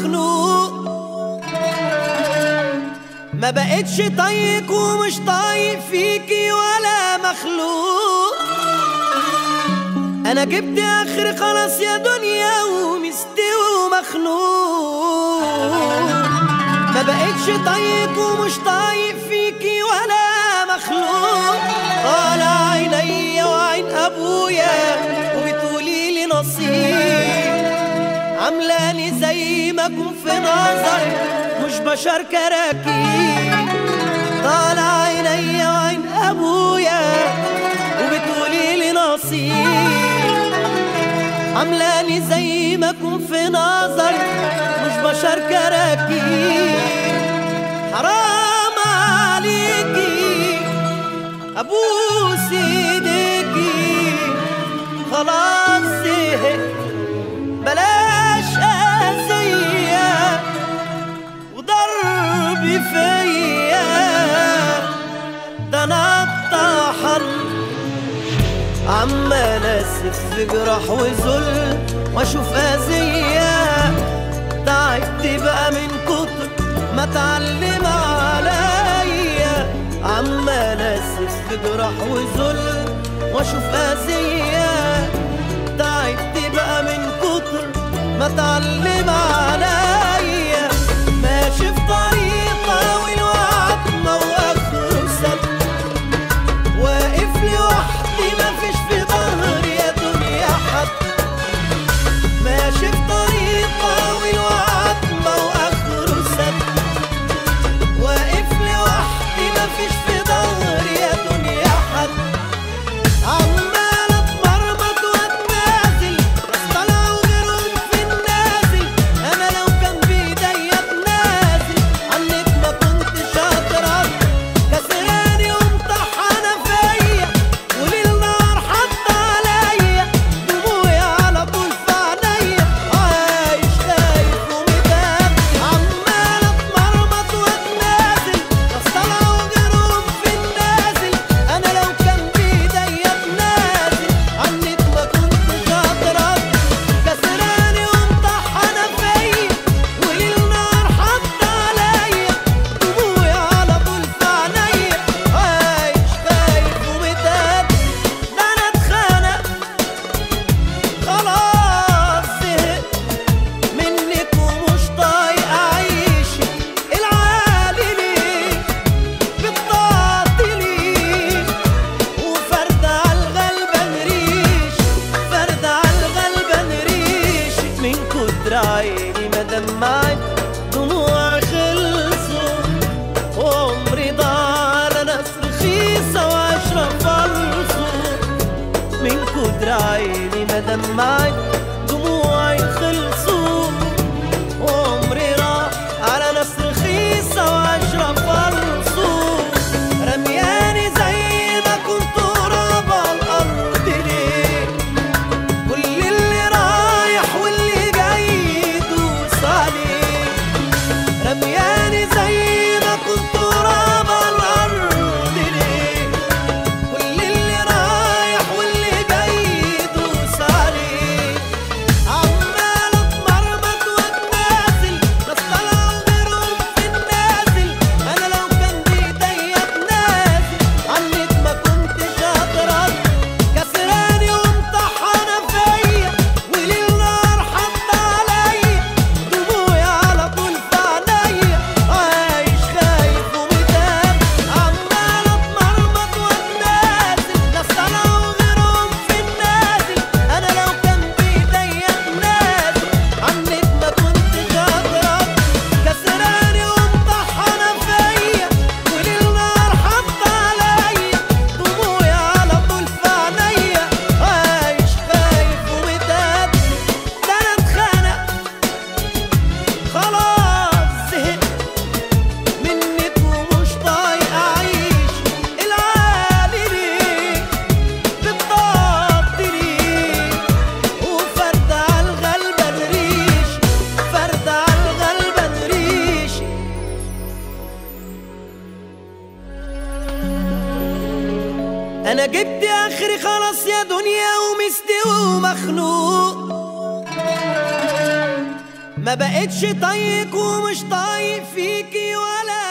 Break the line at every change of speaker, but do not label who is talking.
ومخنوق ما بقتش طايق ومش طايق فيكي ولا مخلوق انا جبت اخر خلاص يا دنيا ومستوي ومخنوق ما بقتش طايق ومش طايق فيكي ولا مخلوق طالع عينيا وعين ابويا وبتقولي لي نصيب عاملاني زي ما اكون في نظرك مش بشر كراكيب طالع عينيا وعين ابويا وبتقولي لي نصيب عاملاني زي ما اكون في نظرك مش بشر كراكيب حرام عليكي ابوس ايديكي خلاص زهقت بلاش اذيه وضرب فيا ده انا الطحن عمال اسف في جراح وذل واشوف اذيه تعبت بقى من كتر ما اتعلم عليا عمال اسف في جراح وذل واشوف اذيه تعبت بقى من كتر ما اتعلم عليا ماشي في طريقة والوعد واخره سد واقف لوحدي مفيش في ظهري يا دنيا حد ماشي في طريقة والوعد واخره سد واقف لوحدي مفيش في ظهري يا دنيا حد عمال اتمرمط واتنازل بس طلع وغيرهم في النازل انا لو كان بايديا اتنازل عنك ما كنتش هضرب كسراني ومطحنه فيا وليل نهار حط عليا دموعي على طول في عينيا عايش خايف ومتاب عمال اتمرمط واتنازل بس طلع وغيرهم في النازل انا لو كان بايديا اتنازل عنك ما كنتش هضرب كسراني ومطحنه فيا وليل نهار حط عليا دموعي على طول في عينيا عايش خايف ومتاب ده انا اتخانق خلاص زهقت منك ومش طايق اعيش العالي ليه بتطاطلي وفرد على الغلبان ريش فرد على الغلبان ريش من كتر عيني ما دمعت دموع خلصوا وعمري ضاع على ناس رخيصة وعشرة فلصوا من كتر عيني ما دمعت دموعي خلصوا وعمري راح على ناس رخيصة وعشرة فلصوا رمياني زي ما كنت تراب على الأرض ليه كل اللي رايح واللي جاي يدوس عليه رمياني زي ما كنت تراب على الأرض ليه كل اللي رايح واللي جاي يدوس عليه عمال اتمرمط واتنازل بس طلعوا غيرهم في النازل انا لو كان بايديا اتنازل عنك ما كنتش هضرب كسراني ومطحنه فيا وليل نهار حط عليا دموعي على طول في عينيا عايش خايف ومتاب عمال اتمرمط واتنازل ناس طلعوا غيرهم في النازل انا لو كان بايديا اتنازل عنك ما كنتش هضرب كسراني ومطحنه فيا وليل نهار حط عليا دموعي على طول في عينيا عايش خايف ومتاب ده انا اتخانق خلاص زهقت منك ومش طايق اعيش العالي ليه بتطاطلي وفرد على الغلبان ريش فرد على الغلبان ريش انا جبت اخري خلاص يا دنيا ومستوي ومخنوق ما بقتش طايق ومش طايق فيكي ولا